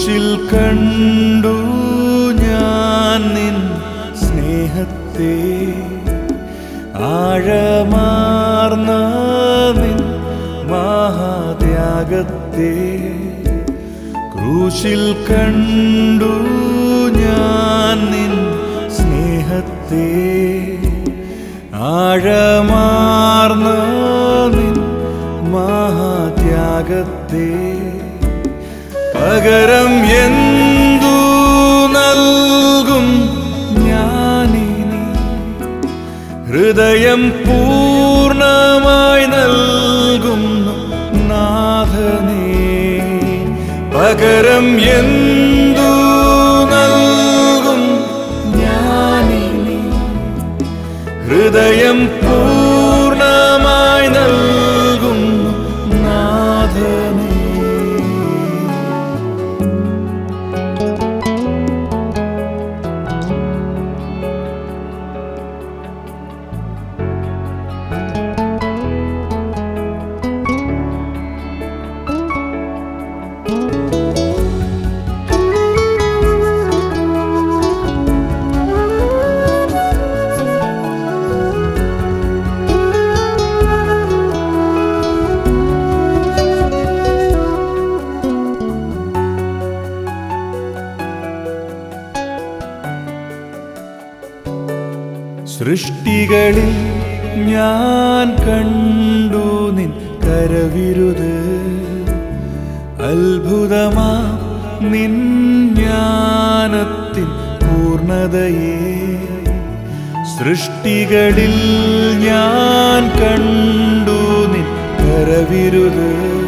ക്രൂശിൽ കണ്ടു ഞാൻ നിൻ സ്നേഹത്തെ ആഴമാർന്ന നിൻ മഹാത്യാഗത്തെ ക്രൂശിൽ കണ്ടു ഞാൻ നിൻ സ്നേഹത്തെ ആഴമാർന്ന നിൻ മഹാത്യാഗത്തെ പകരം എന്തു നൽകും ഞാനിനി ഹൃദയം പൂർണ്ണമായി നൽകുന്നു നാഥനേ പകരം എന്തു നൽകും ഞാനിനി ഹൃദയം പൂർണ്ണമായി നൽകുന്നു നാഥനേ സൃഷ്ടികളിൽ ഞാൻ കണ്ടു നിൻ കരവിരുത് അത്ഭുതമാ നിൻ ജ്ഞാനത്തിൻ പൂർണതയെ സൃഷ്ടികളിൽ ഞാൻ കണ്ടു നിൻ കരവിരുത്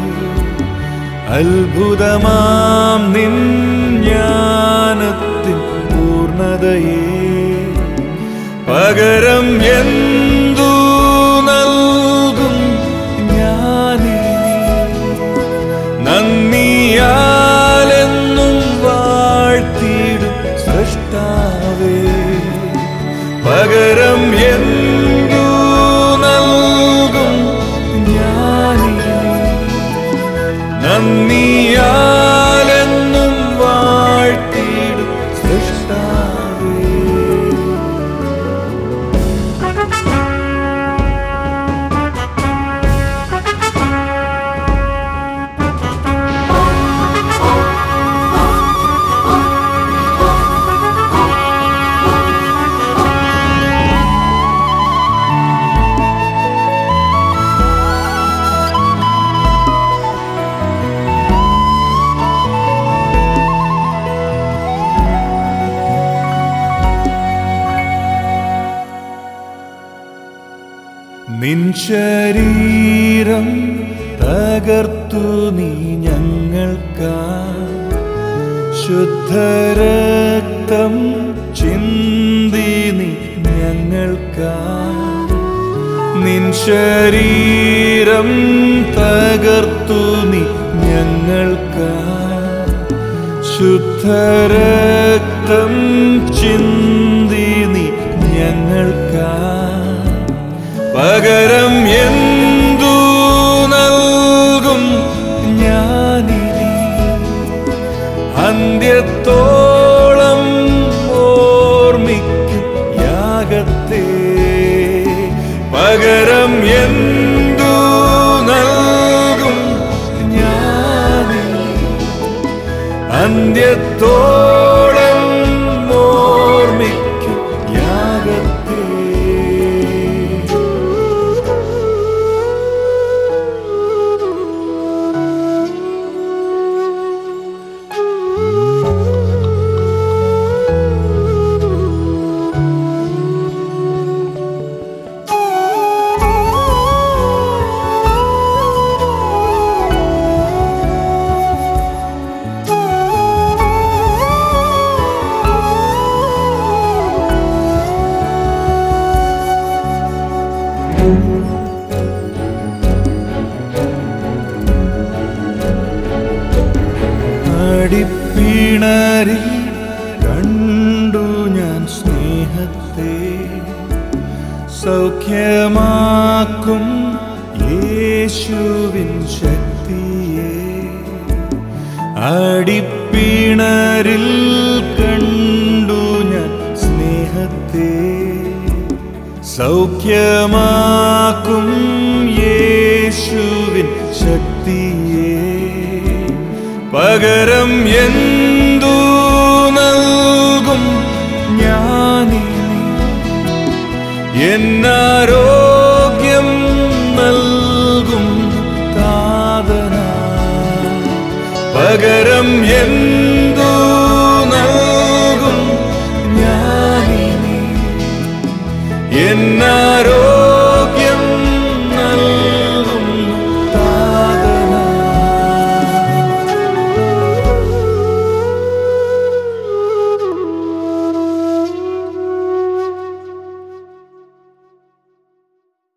അത്ഭുതമാം നിൻ ജ്ഞാനത്തിൻ പൂർണതയെ പകരം എന്തു നൽകും ഞാനിനി നന്ദിയാലെന്നും വാഴ്ത്തിയിടും സൃഷ്ടാവേ പകരം എന്തു നൽകും ഞാനിനി നന്ദിയാലെന്നും വാഴ്ത്തിയിടും സൃഷ്ടാവേ നിൻ ശരീരം തകർത്തു നീ ഞങ്ങൾക്കാ ശുദ്ധരക്തം ചിന്തി നീ ഞങ്ങൾക്കാ നിൻ ശരീരം തകർത്തു നീ ഞങ്ങൾക്കാ ശുദ്ധരക്തം ചിന്തി നീ ഞങ്ങൾക്കാ പകരം എന്തു നൽകും ഞാനിനി അന്ത്യത്തോളം ഓർമ്മിക്കും യാഗത്തെ പകരം എന്തു നൽകും ഞാനിനി അന്ത്യത്തോളം ഓർമ്മിക്കും യാഗത്തെ അടിപ്പിണരിൽ കണ്ടു ഞാൻ സ്നേഹത്തെ സൗഖ്യമാക്കും യേശുവിൻ ശക്തിയെ അടിപ്പിണ സൗഖ്യമാക്കും യേശുവിൻ ശക്തിയെ പകരം എന്തു നൽകും ഞാനിനി എന്നാരോഗ്യം നൽകും താതന പകരം എന്തു